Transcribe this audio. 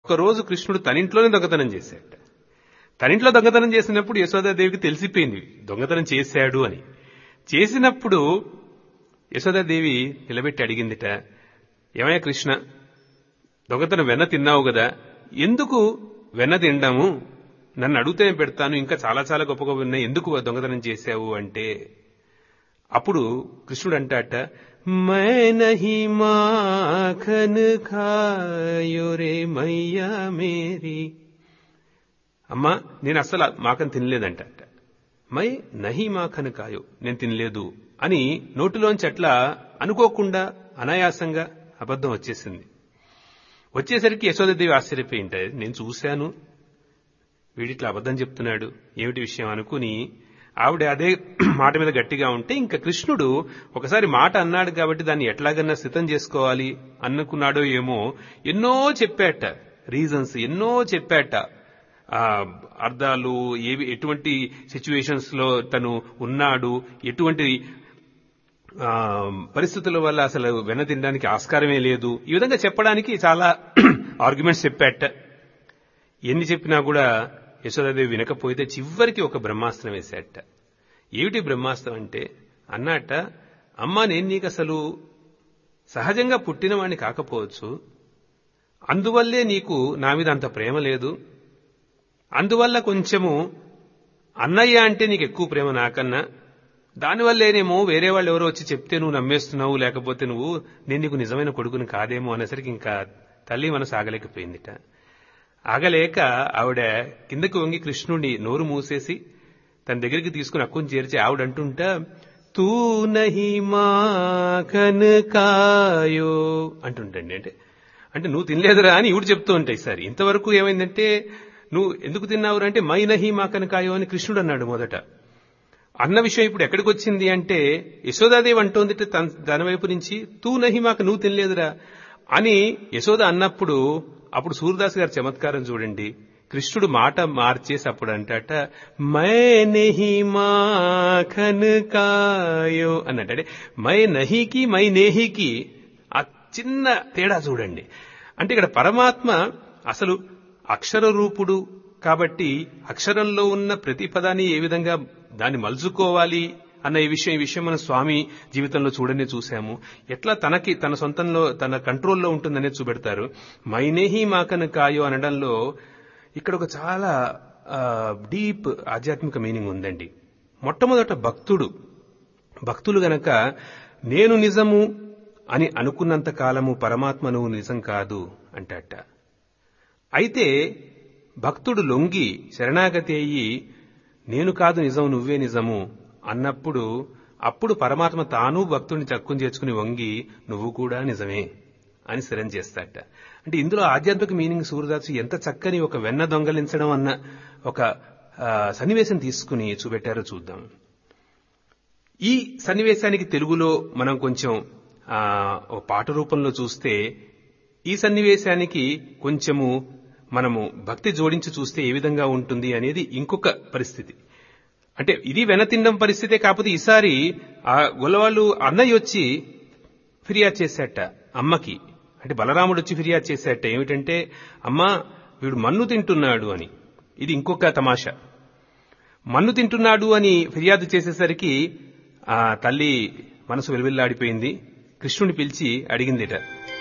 ఒకరోజు కృష్ణుడు తన ఇంట్లోనే దొంగతనం చేశాడు తన ఇంట్లో దొంగతనం చేసినప్పుడు యశోదాదేవికి తెలిసిపోయింది దొంగతనం చేశాడు అని చేసినప్పుడు యశోదాదేవి నిలబెట్టి అడిగిందిట ఏమయ్య కృష్ణ దొంగతనం వెన్న తిన్నావు కదా ఎందుకు వెన్న తినడము నన్ను అడిగితే పెడతాను ఇంకా చాలా చాలా గొప్ప గొప్ప ఉన్నాయి ఎందుకు దొంగతనం చేశావు అంటే అప్పుడు కృష్ణుడు అంటాట మై నహి మాఖన్ ఖాయో రే మయ్యా మేరీ అమ్మా నేను అస్సలు మాకన్ తినలేదంట మై నహి మాఖన్ కాయో నేను తినలేదు అని నోటిలోంచి అట్లా అనుకోకుండా అనాయాసంగా అబద్ధం వచ్చేసింది వచ్చేసరికి యశోదదేవి ఆశ్చర్యపోయింటాయి నేను చూశాను వీడిట్లా అబద్ధం చెప్తున్నాడు ఏమిటి విషయం అనుకుని ఆవిడ అదే మాట మీద గట్టిగా ఉంటే ఇంకా కృష్ణుడు ఒకసారి మాట అన్నాడు కాబట్టి దాన్ని ఎట్లాగన్నా సిద్ధం చేసుకోవాలి అనుకున్నాడో ఏమో ఎన్నో చెప్పాట రీజన్స్ ఎన్నో చెప్పాట ఆ అర్థాలు ఏవి ఎటువంటి సిచ్యువేషన్స్ లో తను ఉన్నాడు ఎటువంటి ఆ, పరిస్థితుల వల్ల అసలు వెన్న తినడానికి ఆస్కారమే లేదు ఈ విధంగా చెప్పడానికి చాలా ఆర్గ్యుమెంట్స్ చెప్పాట ఎన్ని చెప్పినా కూడా యశోదాదేవి వినకపోతే చివరికి ఒక బ్రహ్మాస్త్రం వేశాట ఏమిటి బ్రహ్మాస్త్రం అంటే అన్నట్ట అమ్మా నేను నీకు అసలు సహజంగా పుట్టినవాణ్ణి కాకపోవచ్చు అందువల్లే నీకు నా మీద అంత ప్రేమ లేదు అందువల్ల కొంచెము అన్నయ్య అంటే నీకు ఎక్కువ ప్రేమ నాకన్నా దానివల్లేనేమో వేరే వాళ్ళు ఎవరో వచ్చి చెప్తే నువ్వు నమ్మేస్తున్నావు లేకపోతే నువ్వు నేను నీకు నిజమైన కొడుకుని కాదేమో అనేసరికి ఇంకా తల్లి మనసు ఆగలేకపోయిందిట ఆగలేక ఆవిడ కిందకి వంగి కృష్ణుడిని నోరు మూసేసి తన దగ్గరికి తీసుకుని అక్కుని చేర్చి ఆవిడ అంటుంటా తూ నహి మాఖన్ కాయో అంటుంటండి అంటే అంటే నువ్వు తినలేదురా అని ఈవిడ చెప్తూ ఉంటాయి సార్ ఇంతవరకు ఏమైందంటే నువ్వు ఎందుకు తిన్నావురా అంటే మై నహి మాఖన్ కాయో అని కృష్ణుడు అన్నాడు మొదట అన్న విషయం ఇప్పుడు ఎక్కడికి వచ్చింది అంటే యశోదాదేవి అంటోంది తన తన వైపు నుంచి తూ నహి మాకు నువ్వు తినలేదురా అని యశోద అన్నప్పుడు అప్పుడు సూర్యదాస్ గారి చమత్కారం చూడండి కృష్ణుడు మాట మార్చేసి అప్పుడు అంటాట మై నెహి మాఖన్ కాయో అన్నట్టు అంటే మై నహికి మై నేహికి ఆ చిన్న తేడా చూడండి అంటే ఇక్కడ పరమాత్మ అసలు అక్షర రూపుడు కాబట్టి అక్షరంలో ఉన్న ప్రతి పదాన్ని ఏ విధంగా దాన్ని మలుచుకోవాలి అన్న ఈ విషయం ఈ విషయం మన స్వామి జీవితంలో చూడనే చూశాము ఎట్లా తనకి తన సొంతంలో తన కంట్రోల్లో ఉంటుందనేది చూపెడతారు మైనేహి మాకన కాయో అనడంలో ఇక్కడ ఒక చాలా డీప్ ఆధ్యాత్మిక మీనింగ్ ఉందండి మొట్టమొదట భక్తుడు భక్తులు గనక నేను నిజము అని అనుకున్నంత కాలము పరమాత్మ నువ్వు నిజం కాదు అంటట అయితే భక్తుడు లొంగి శరణాగతి అయ్యి నేను కాదు నిజం నువ్వే నిజము అన్నప్పుడు అప్పుడు పరమాత్మ తాను భక్తుడిని చక్కుని చేర్చుకుని వంగి నువ్వు కూడా నిజమే అని స్థిరం చేస్తాట అంటే ఇందులో ఆధ్యాత్మిక మీనింగ్ సూర్యదాసు ఎంత చక్కని ఒక వెన్న దొంగలించడం అన్న ఒక ఆ, సన్నివేశం తీసుకుని చూపెట్టారో చూద్దాం ఈ సన్నివేశానికి తెలుగులో మనం కొంచెం ఆ, ఒక పాట రూపంలో చూస్తే ఈ సన్నివేశానికి కొంచెము మనము భక్తి జోడించి చూస్తే ఏ విధంగా ఉంటుంది అనేది ఇంకొక పరిస్థితి అంటే ఇది వెనతిండం పరిస్థితే కాకపోతే ఈసారి ఆ గొల్లవాళ్ళు అన్నయ్య వచ్చి ఫిర్యాదు చేశాట అమ్మకి అంటే బలరాముడు వచ్చి ఫిర్యాదు చేశాట ఏమిటంటే అమ్మా వీడు మన్ను తింటున్నాడు అని ఇది ఇంకొక తమాషా మన్ను తింటున్నాడు అని ఫిర్యాదు చేసేసరికి ఆ తల్లి మనసు వెలువెల్లాడిపోయింది కృష్ణుని పిలిచి అడిగిందిట